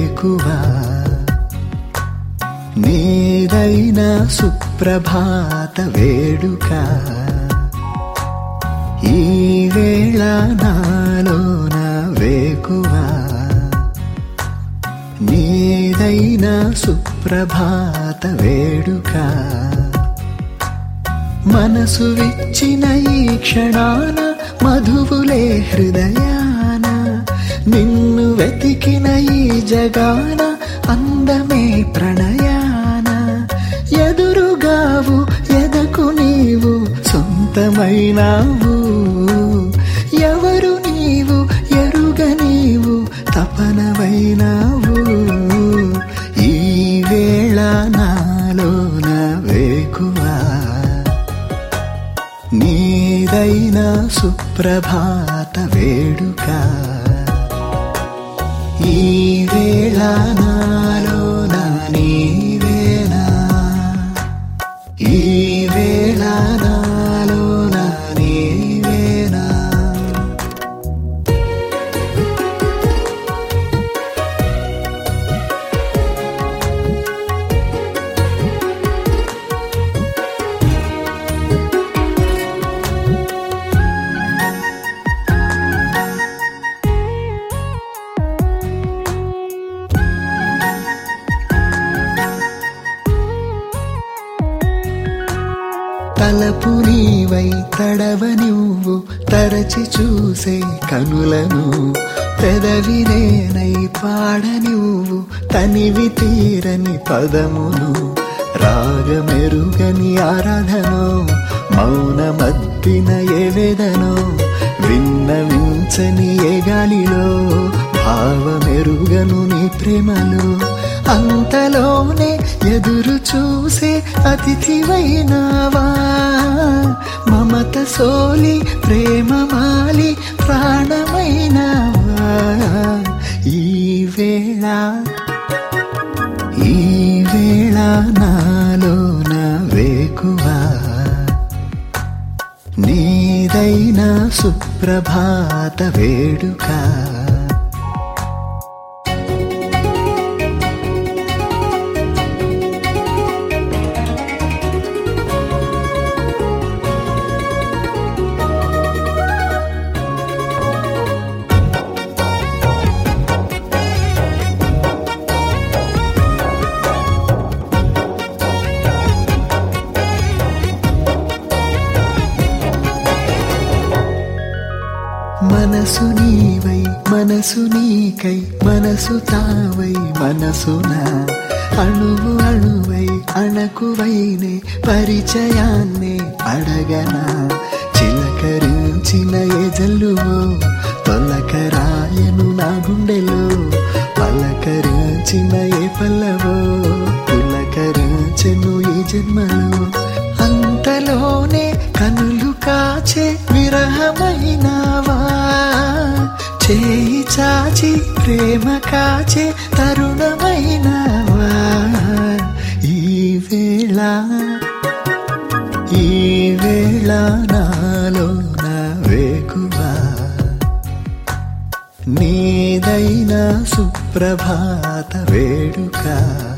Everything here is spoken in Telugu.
వేకువా నీదైన సుప్రభాత వేడుక ఈ వేళ నాలోన వేకువా నీదైన సుప్రభాత వేడుక మనసు విచ్చిన ఈ క్షణాన మధువులే హృదయాన నిన్ను వెతికిన ఈ జగాన అందమే ప్రణయాన ఎదురుగావు ఎదకు నీవు సొంతమైనావు ఎవరు నీవు ఎరుగ నీవు తపనవైనావు ఈ వేళ నాలోన వేకువా నీదైన సుప్రభాత వేడుక ఈ వేళ నాలోన నీవేనా ఈ వేళ నాలోన నీవేనా తలపు నీవై తడవ నువ్వు తరచి చూసే కనులను పెదవి నేనై పాడ నువ్వు తనివి తీరని పదమును రాగమెరుగని ఆరాధనో మౌనమద్దిన ఎవెదనో విన్నవించని ఏ గాలిలో భావమెరుగను నీ ప్రేమలో అంతలోనే ఎదురు చూసే అతిథివైనావా మమత సోలి ప్రేమ మాలి ప్రాణమైనావా ఈ వేళ ఈ వేళ నాలోన వేకువా నీదైన సుప్రభాత వేడుక మనసు నీవై మనసు నీకై మనసు తావై మనసున అణువు అణువై అణకువైనే పరిచయాన్నే అడగనా చిలకరించిన ఎజల్లువో తొలకరాయను నా గుండెలో పలకరించిన ఏ పల్లవో పులకరించెను ఈ జన్మలో అంతలోనే కనులు కాచే విరహమైనావా చేయి చాచి ప్రేమ కాచే తరుణమైనావా ఈ వేళ ఈ వేళ నాలో నా వేకువా నీదైన సుప్రభాత వేడుక